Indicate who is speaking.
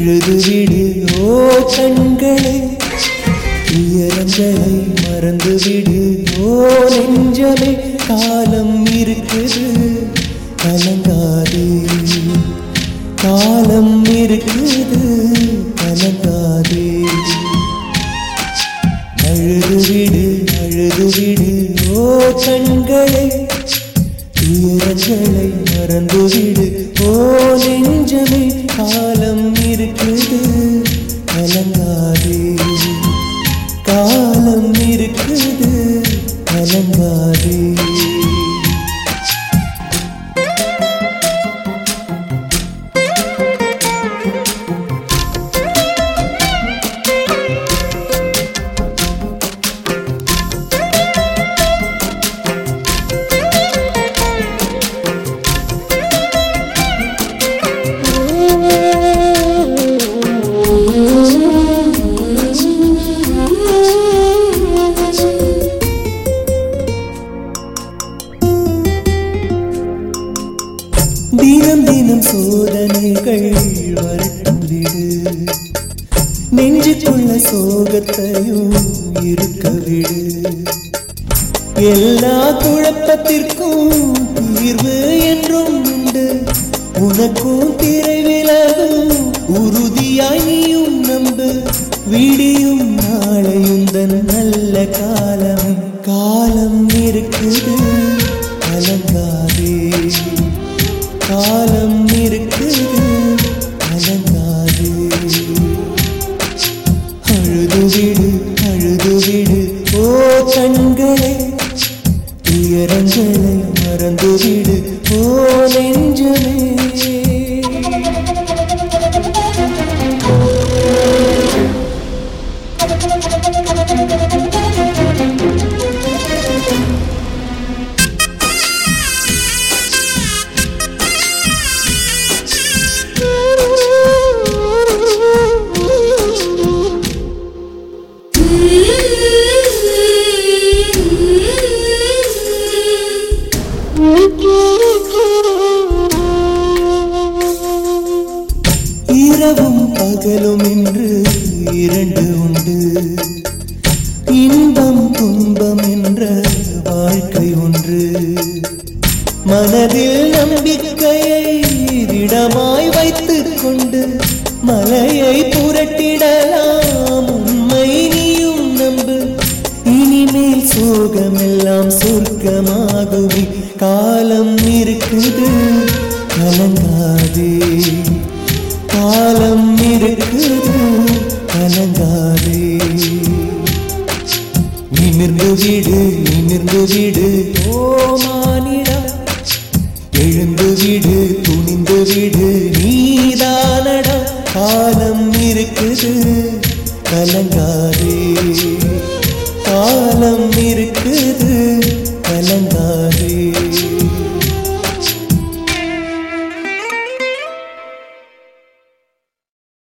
Speaker 1: அழுதுவிடு ஓ கண்களே துயரங்களை மறந்துவிடு ஓ நெஞ்சமே காலம் இருக்குது கலங்காதே காலம் இருக்குது கலங்காதே அழுதுவிடு அழுதுவிடு ஓ கண்களே துயரங்களை மறந்துவிடு ஓ நெஞ்சமே காலம் இருக்குது கலங்காதே காலம் இருக்குது கலங்காதே தினம் தினம் சோதனைகள் வரட்டும் விடு நெஞ்சுக்குள்ள சோகத்தையும் இருக்க விடு எல்லா குழப்பத்திற்கும் தீர்வு என்றும் உண்டு உனக்கும் திரை விலகும் உறுதியாய் நீயும் நம்பு விடியும் நாளையும் தன் நல்ல காலம் காலம் இருக்குது கலங்காதே காலம் இருக்குது கலங்காதே அழுதுவிடு அழுதுவிடு ஓ கண்களே துயரங்களை மறந்துவிடு ஓ நெஞ்சமே இரவும் பகலும் என்று இரண்டு உண்டு இன்பம் துன்பம் என்ற வாழ்க்கை ஒன்று மனதில் நம்பிக்கையை திடமாய் வைத்துக் கொண்டு மலையை புரட்டிடலாம் உண்மை நீயும் நம்பு இனிமேல் சோகமெல்லாம் சொர்க்கமாகுமே காலம் இருக்குது கலங்காதே காலம் இருக்குது கலங்காதே நிமிர்ந்து விடு நிமிர்ந்து விடு ஓ மானிடா எழுந்து விடு துணிந்து விடு நீதானடா காலம் இருக்குது கலங்காதே காலம் இருக்குது கலங்காதே